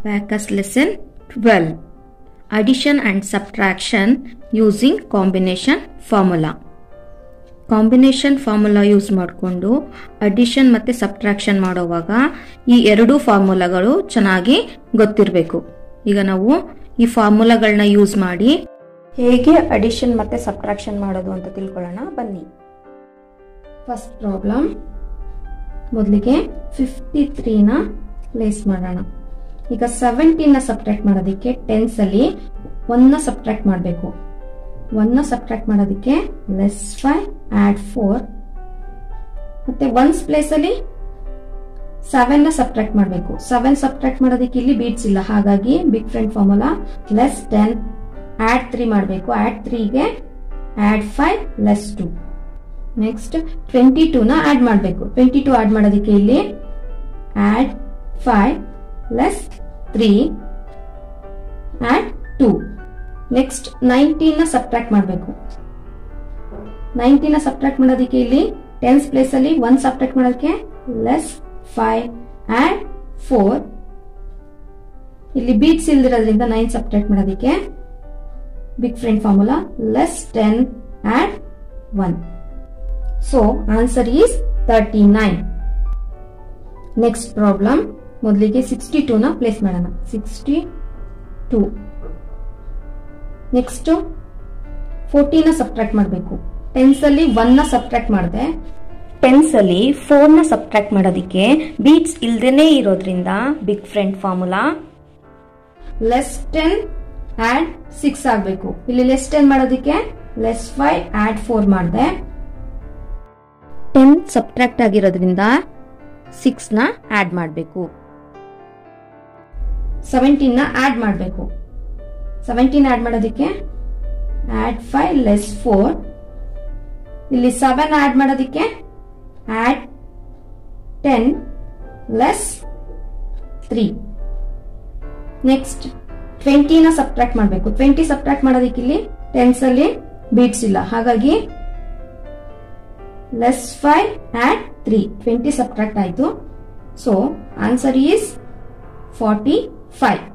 Abacus lesson 12 Addition and subtraction using combination formula. Combination formula use ಮಾಡಿಕೊಂಡು addition ಮತ್ತು subtraction ಮಾಡುವಾಗ ಈ ಎರಡೂ ಫಾರ್ಮುಲಾಗಳು ಚೆನ್ನಾಗಿ ಗೊತ್ತಿರಬೇಕು ಈಗ ನಾವು ಈ ಫಾರ್ಮುಲಾಗಳನ್ನ ಯೂಸ್ ಮಾಡಿ ಹೇಗೆ ಅಡಿಷನ್ ಮತ್ತು ಸಬ್ಟ್ರಾಕ್ಷನ್ ಮಾಡೋದು ಅಂತ ತಿಳ್ಕೊಳ್ಳೋಣ ಬನ್ನಿ ಫಸ್ಟ್ ಪ್ರಾಬ್ಲಮ್ ಮೊದಲಿಗೆ ಫಿಫ್ಟಿ ತ್ರೀನ ಪ್ಲೇಸ್ ಮಾಡೋಣ ಈಗ ಸೆವೆಂಟೀನ ಸಬ್ಟ್ರಾಕ್ಟ್ ಮಾಡೋದಕ್ಕೆ ಟೆನ್ಸ್ ಅಲ್ಲಿ ಒನ್ನ ಸಬ್ಟ್ರಾಕ್ಟ್ ಮಾಡಬೇಕು ಒನ್ನ ಸಬ್ಟ್ರಾಕ್ಟ್ ಮಾಡೋದಕ್ಕೆ ಲೆಸ್ ಫೈವ್ ಆಡ್ ಫೋರ್ ಮತ್ತೆ ಒನ್ಸ್ ಪ್ಲೇಸ್ ಅಲ್ಲಿ ಸೆವೆನ್ ನ ಸಬ್ಟ್ರಾಕ್ಟ್ ಮಾಡಬೇಕು ಸೆವೆನ್ ಸಬ್ಟ್ರಾಕ್ಟ್ ಮಾಡೋದಕ್ಕೆ ಇಲ್ಲಿ ಬೀಟ್ಸ್ ಇಲ್ಲ ಹಾಗಾಗಿ big friend formula less ten add three ಮಾಡಬೇಕು ಆಡ್ ತ್ರೀಗೆ add five less two next twenty two ನ ಆಡ್ ಮಾಡಬೇಕು ಟ್ವೆಂಟಿ ಟೂ ಆಡ್ ಮಾಡೋದಕ್ಕೆ ಇಲ್ಲಿ add five less three add two next nineteen ನ ಸಬ್ಟ್ರಾಕ್ಟ್ ಮಾಡಬೇಕು ನೈನ್ಟೀನ್ ನ ಸಬ್ಟ್ರಾಕ್ಟ್ ಮಾಡೋದಕ್ಕೆ ಇಲ್ಲಿ ಟೆನ್ಸ್ ಪ್ಲೇಸ್ ಅಲ್ಲಿ ಒನ್ ಸಬ್ಟ್ರಾಕ್ಟ್ ಮಾಡೋದಕ್ಕೆ ಲೆಸ್ ಫೈವ್ ಆಡ್ ಫೋರ್ ಇಲ್ಲಿ ಬೀಟ್ಸ್ ಇಲ್ದಿರೋದ್ರಿಂದ ನೈನ್ ಸಬ್ಟ್ರಾಕ್ಟ್ ಮಾಡೋದಕ್ಕೆ big friend formula less ten add one so answer is thirty nine next problem ಮೊದಲಿಗೆ ಸಿಕ್ಸ್ಟಿ ಟೂ ನ ಪ್ಲೇಸ್ ಮಾಡೋಣ sixty two next fourteen subtract ಮಾಡಬೇಕು tens ಅಲ್ಲಿ one ನ subtract ಮಾಡಿದೆ ಟೆನ್ಸ್ ಅಲ್ಲಿ ಫೋರ್ ನ ಸಬ್ಟ್ರಾಕ್ಟ್ ಮಾಡೋದಕ್ಕೆ ಬೀಟ್ಸ್ ಇಲ್ದೇನೆ ಇರೋದ್ರಿಂದ big friend formula less ten add six ಆಗಬೇಕು ಇಲ್ಲಿ ಲೆಸ್ ಟೆನ್ ಮಾಡೋದಕ್ಕೆ ಲೆಸ್ ಫೈವ್ ಆಡ್ ಫೋರ್ ಮಾಡಿದೆ ಟೆನ್ ಸಬ್ಟ್ರಾಕ್ಟ್ ಆಗಿರೋದ್ರಿಂದ ಸಿಕ್ಸ್ ನ ಆಡ್ ಮಾಡಬೇಕು ಸೆವೆಂಟೀನ್ ನ ಆಡ್ ಮಾಡಬೇಕು ಸೆವೆಂಟೀನ್ ಆಡ್ ಮಾಡೋದಕ್ಕೆ ಆಡ್ ಫೈವ್ ಲೆಸ್ ಫೋರ್ ಇಲ್ಲಿ ಸೆವೆನ್ ಆಡ್ ಮಾಡೋದಕ್ಕೆ add ten less three next ಟ್ವೆಂಟಿನ ಸಬ್ಟ್ರಾಕ್ಟ್ ಮಾಡಬೇಕು ಟ್ವೆಂಟಿ ಸಬ್ಟ್ರಾಕ್ಟ್ ಮಾಡೋದಕ್ಕೆ ಇಲ್ಲಿ ಟೆನ್ಸ್ ಅಲ್ಲಿ ಬೀಟ್ಸ್ ಇಲ್ಲ ಹಾಗಾಗಿ less five add three twenty subtract ಆಯ್ತು so answer is forty five